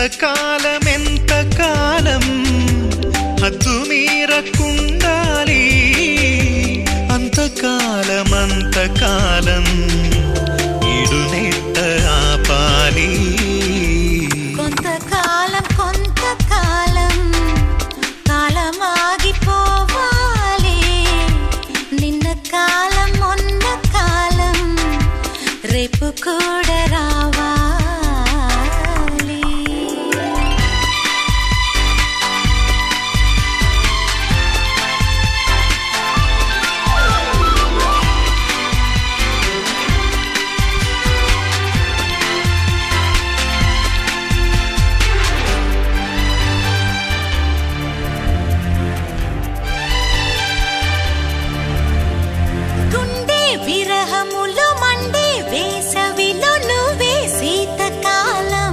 కాలం ఎంత కాలం హద్దు మీరకుండాలి అంతకాలం అంతకాలం ఇడునెట్ట ఆపాలి కొంతకాలం కొంతకాలం కాలం ఆగిపోవాలి నిన్న కాలం మొన్న కాలం రేపు కూడా రావాలి గుండె విరహములో మండే వేసవిలో నువ్వే శీతకాలం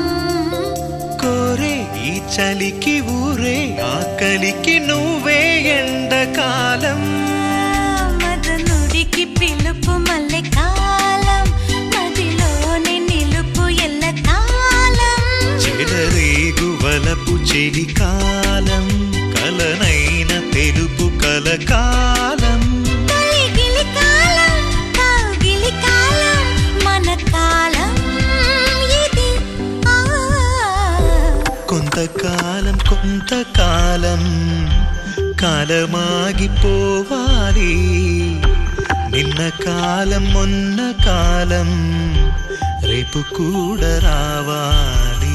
కోరే ఈ చలికి ఊరే ఆకలికి నువ్వే ఎండకాలం మదనుడికి పిలుపు మల్లె కాలం మదిలోని నిలుపు ఎల్ల కాలం చెలరేగు వలపు చెలికాలం కలనైన తెలుపు కలకాలం కలిగిలి కాలం కౌగిలి కాలం మన కాలం ఇది ఆ కొంతకాలం కొంతకాలం కాలమాగిపోవాలి నిన్న కాలం మొన్న కాలం రేపు కూడా రావాలి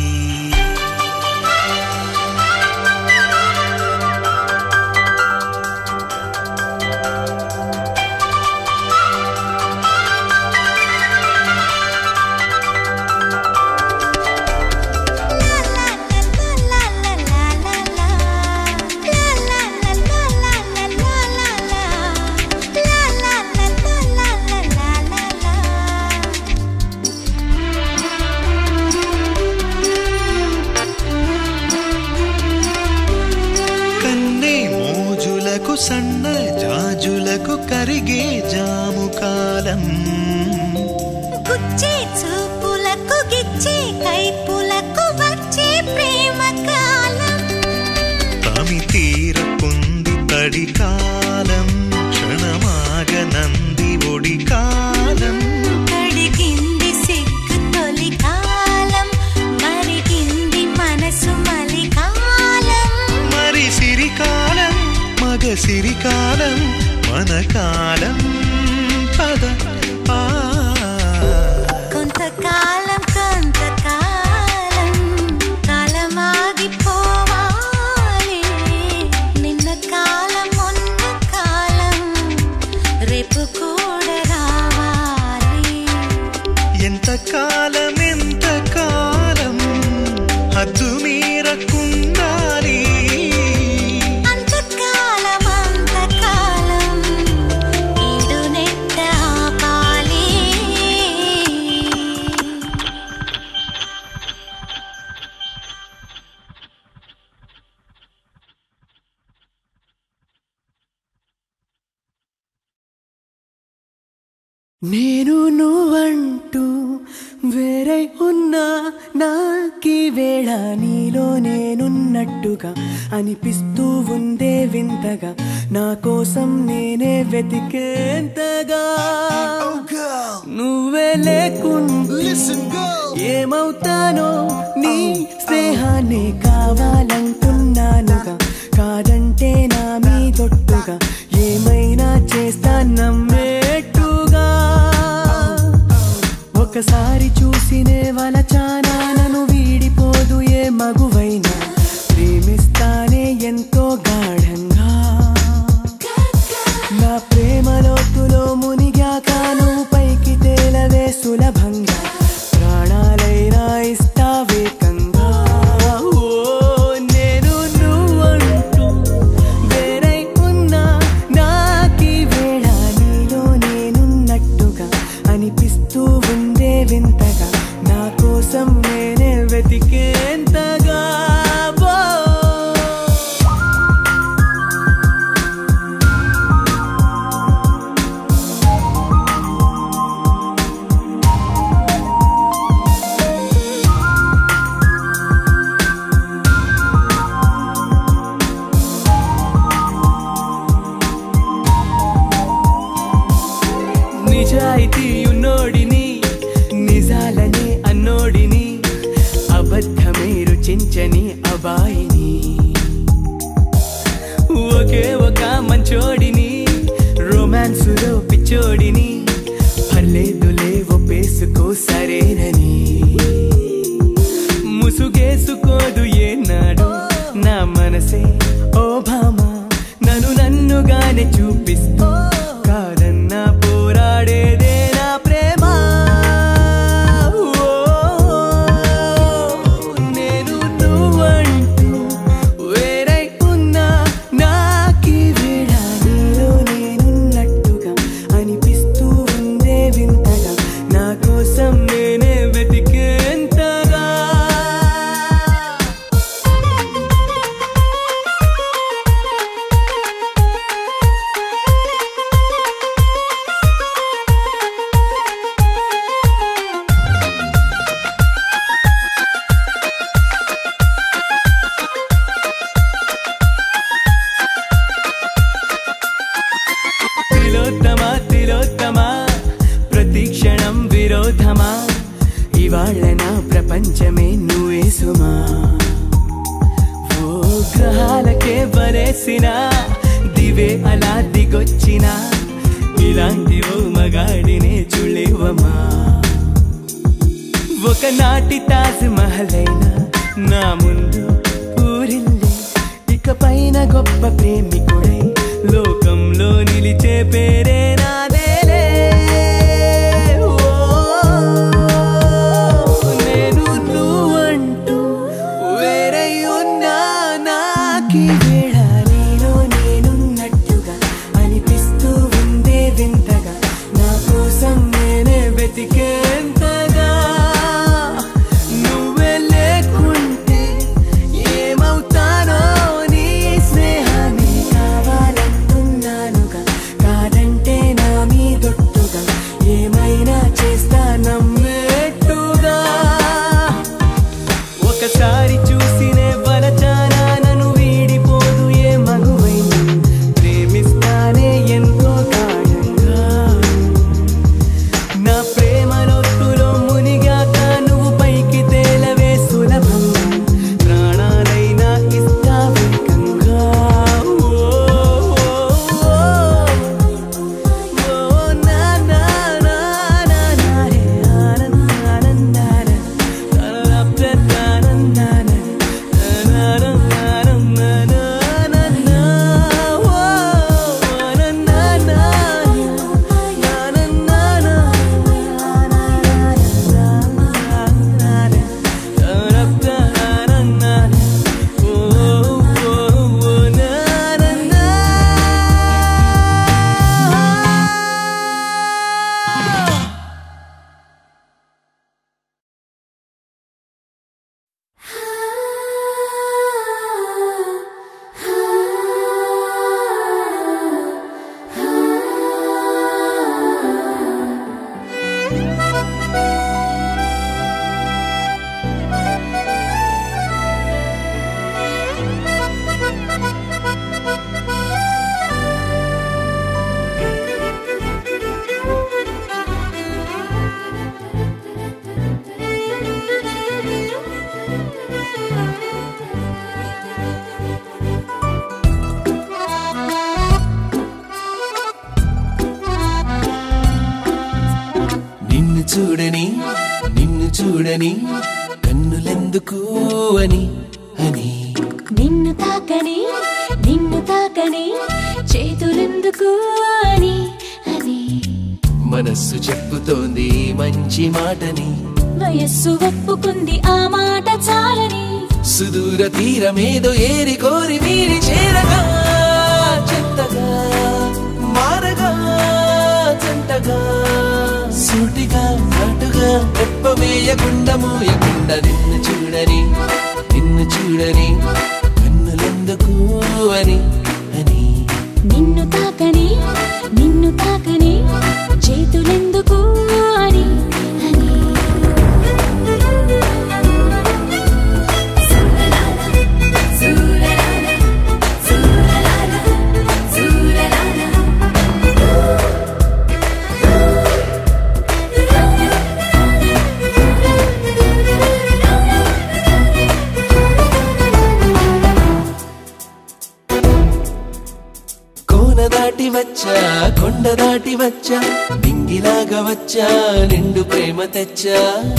కన్నే మోజులకు సన్న జాజులకు కరిగే జాము కాలం గుచ్చే చూపులకు గిచ్చే కైపులకు వచ్చే ప్రేమ కాలం తమి తీరకుంది తడి కాలం క్షణమాగనంది ఒడి కాలం కడిగింది సిగ్గు తొలి కాలం మరిగింది మనసు మలి కాలం మరి సిరికాలం మగ సిరికాలం మన కాలం పద ఆ. కొంతకాలం కొంతకాలం కాలం ఆగిపోవాలి నిన్న కాలం మొన్న కాలం రేపు కూడా రావాలి ఎంత కాలం ఎంత కాలం హద్దు మీరకుండాలి అంతకాలం అంతకాలం ఈడునెట్ట ఆపాలి నేను నువ్వంటూ వేరే ఉన్నా నాకీ వేళ నీలో నేనున్నట్టుగా అనిపిస్తూ ఉందే వింతగా నా కోసం నేనే వెతికేంతగా నువ్వే లేకుండా ఏమవుతానో నీ స్నేహాన్ని కావాలంటున్నానుగా కాదంటే నా మీదొట్టుగా ఏమైనా చేస్తా నమ్మేట్టుగా ఒకసారి చూసినే వలచానా నన్ను వీడిపోదు ఏ మగువైనా ప్రేమిస్తానే ఎంతో గాఢంగా నా ప్రేమ లోతులో మునిగాక నువ్వు పైకి తేలవే సులభంగా ప్రాణాలైనా ఇస్తావేకంగా ఓ నేను నువ్వంటూ వేరై ఉన్నా నాకీ వేళ నీలో నేనున్నట్టుగా అనిపిస్తూ ఉందే వింతగా నా కోసం ఒకే ఒక మంచోడిని రొమాన్సులో పిచ్చోడిని పర్లేదులే ఒప్పేసుకో సరేనని ముసుగేసుకోదు ఏనాడు నా మనసే ఓ భామ నన్ను నన్నుగానే చూపిస్తూ కాదన్నా పోరాడేదే నా ప్రేమ ఓ, నేను నువ్వంటూ వేరై ఉన్నా నాకి వేళ నీలో నేనున్నట్టుగా అనిపిస్తూ ఉందే వింతగా నా కోసం నేనే వెతికేంతగా తిలోత్తమ తిలోత్తమ ప్రతి క్షణం విరోధమా ఇవాళ్ళ నా ప్రపంచమే నువ్వే సుమా ఓ గ్రహాలకే వరేసిన దివే అలా దిగొచ్చిన ఇలాంటి ఓ మగాడినే చుళ్ళేవమా ఒకనాటి తాజ్ మహలైనా నా ముందు ఊరిల్లే ఇక పైన గొప్ప ప్రేమికుడై లోకంలో నిలిచే పేరే నాదేలే ఓ, నేను నువ్వంటూ వేరై ఉన్నా నాకి వేళ నీలో నేనున్నట్టుగా అనిపిస్తూ ఉందే వింతగా నా కోసం నేనే వెతికేంతగా నువ్వే లేకుంటే ఏమవుతానో నీ స్నేహాన్ని కావాలంటున్నానుగా కాదంటే నా మీదొట్టుగా ఏమైనా చేస్తా నమ్మేట్టుగా ఒకసారి చూసినే వలచానా నన్ను వీడిపోదు ఏ మగువైనా ప్రేమిస్తానే ఎంతో గాఢంగా నా ప్రేమ లోతులో మునిగాక నువ్వు పైకి తేలవే సులభంగా ప్రాణాలైనా ఇస్తా వేగంగా ఓ, ఓ, ఓ, నా, నా, నా, నా, నా, రే, ఆనంద, ఆనందాన, తరలప్రతానందాన, తనరనానందనానంద, ఓ, ఆనందాన, నిన్ను చూడని నిన్ను చూడని కన్నులెందుకు అని అని నిన్ను తాకని నిన్ను తాకని చేతులెందుకు అని అని మనస్సు చెప్పుతోంది మంచి మాటని వయస్సు ఒప్పుకుంది ఆ మాట చాలని సుదూర తీరమేదో ఏరి కోరి మీరి చేరగా చెత్తగా మారగా జంటగా సూటిగా నాటుగా రెప్పవేయకుండా మూయకుండా నిన్ను చూడని నిన్ను చూడని కన్నులెందుకు అని అని నిన్ను తాకని నిన్ను తాకని చేతులెందుకు అని అని దాటి వచ్చా కొండ దాటి వచ్చా డింగిలాగా వచ్చా నిండు ప్రేమ తెచ్చా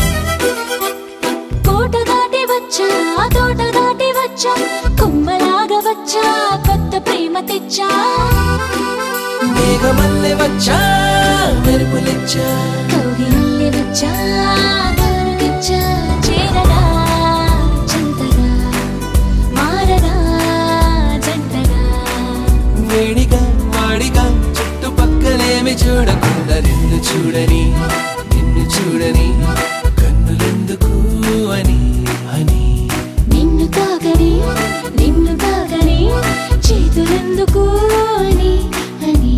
కోట దాటి వచ్చా తోట దాటి వచ్చా కొమ్మలాగా వచ్చా కొత్త ప్రేమ తెచ్చా మేఘమల్లె వచ్చా మెరుపులిచ్చా కౌగిల్లె వచ్చా దారు తెచ్చా చేరగా చింతగా మారగా జంటగా వేడిగా వాడిగా చుట్టుపక్కలేమి చూడకుండా నిన్ను చూడని నిన్ను చూడని కన్నులెందుకు అని అని నిన్ను తాగని నిన్ను తాగని చేతులెందుకు అని అని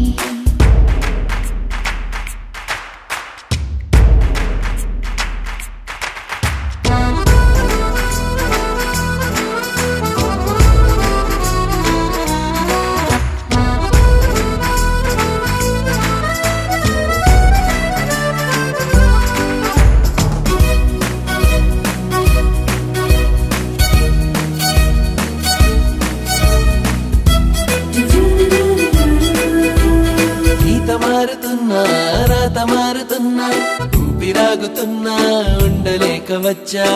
ఈత మారుతున్నా రాత మారుతున్నా ఊపిరాగుతున్నా ఉండలేక వచ్చా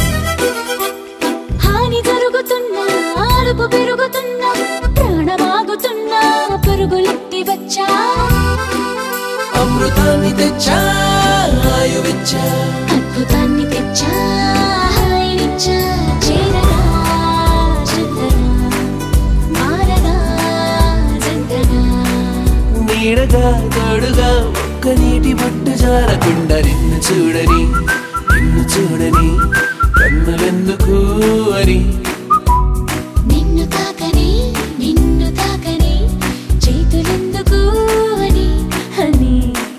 హాని జరుగుతున్నా అరుపు పెరుగుతున్నా ప్రాణమాగుతున్నా పరుగులెత్తి వచ్చా అమృతాన్ని తెచ్చా ఆయువిచ్చా అద్భుతాన్ని తెచ్చా హాయినిచ్చా చేరగా చింతగా మారగా జంటగా నీడగా తోడుగా ఒక్క నీటి బొట్టు జారకుండా నిన్ను చూడని నిన్ను చూడని కన్నులెందుకు అని నిన్ను తాకని నిన్ను తాకని చేతులెందుకు అని అని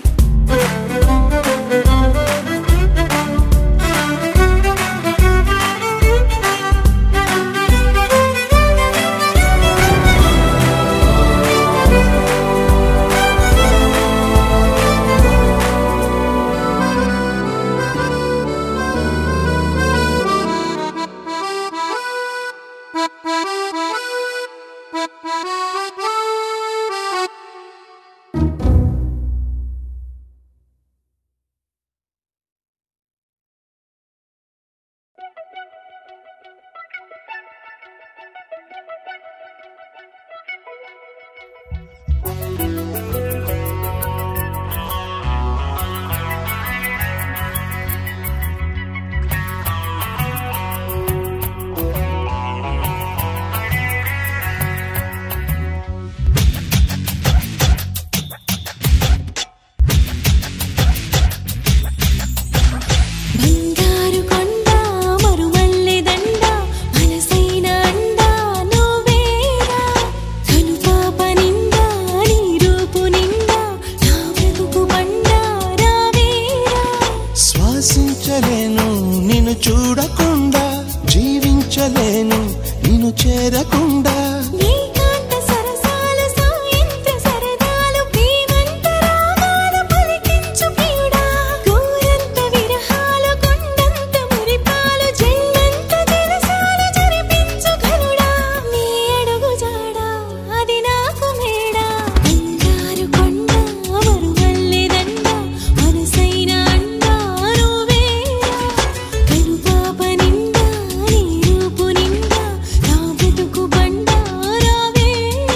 బంగారు కొండ మరుమల్లె దండ మనసైన అండ నువ్వేరా కనుపాప నిండా నీ రూపు నిండా నా బ్రతుకు బండ రావేరా శ్వాసించలేను నిన్ను చూడకుండా జీవించలేను నిన్ను చేరకుండా ఏకాంత సరసాలు సాయంత్ర సరదాలు ప్రేమంత రాగాలు పలికించు ప్రియుడా గోరంత విరహాలు కొండంత మురిపాలు జల్లంత జలసాలు జరిపించు ఘనుడా నీ అడుగు జాడా అది నాకు మేడా బంగారు కొండ మరుమల్లె దండ మనసైన అండా నువ్వేరా కనుపాప నిండా నీ రూపు నిండా నా బ్రతుకు బండా రావే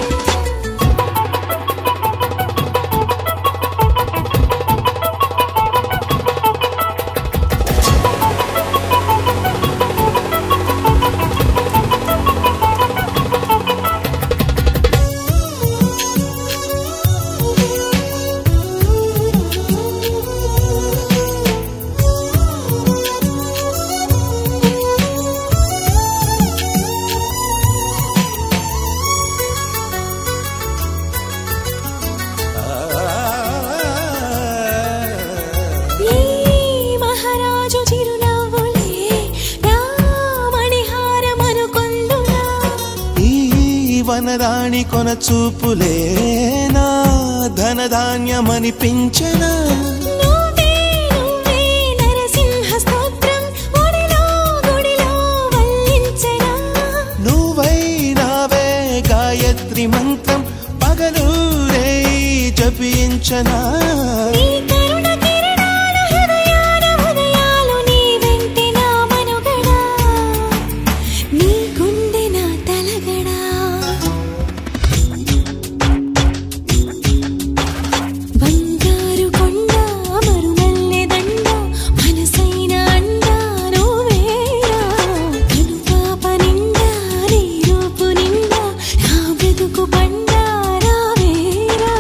ఈ మహారాజు చిరునవ్వులే రామణిహారమనుకొందునా ఈ వనరాణి కొన చూపులే నా ధనధాన్యమనిపించనా నువ్వే నువ్వే నరసింహ స్తోత్రం ఒడిలో గుడిలో వల్లించనా నువ్వై నావే గాయత్రి మంత్రం పగలు రే జపించనా నీ కరుణ కిరణాల హృదయాల ఉదయాలు నీ వెంటే నా మనుగడా నీ గుండె నా తలగడా బంగారు కొండ మరుమల్లె దండ మనసైన అండ నువ్వేరా కను పాప నిండా నీ రూపు నిండా నా బ్రతుకు బండా రావేరా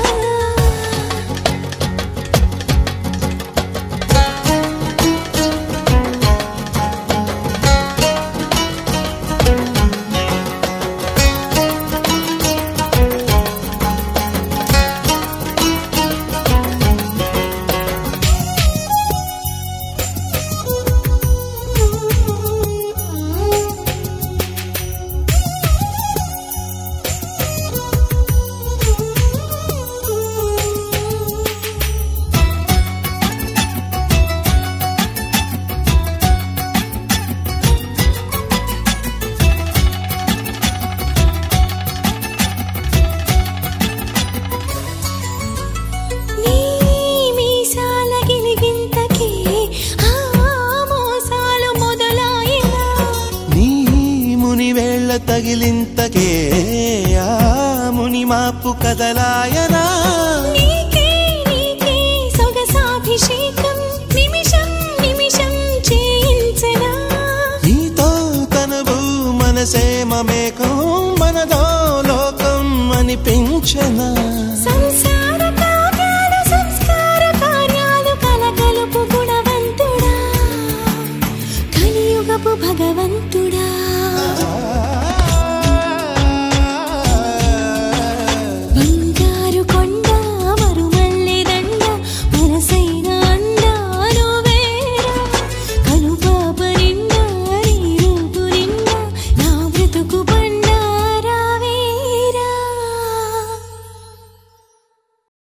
నీ మీసాల గిలిగింతకే ఆ మోసాలు మొదలాయినా నీ ముని వేళ్ళ తగిలింతకే ఆ ముని మాపు కదలాయనా నీకే నీకే సొగసాభిషేకం నిమిషం నిమిషం చేయించనా నీతో తనవు మనసే మమేకం మనదో లోకం అనిపించనా సం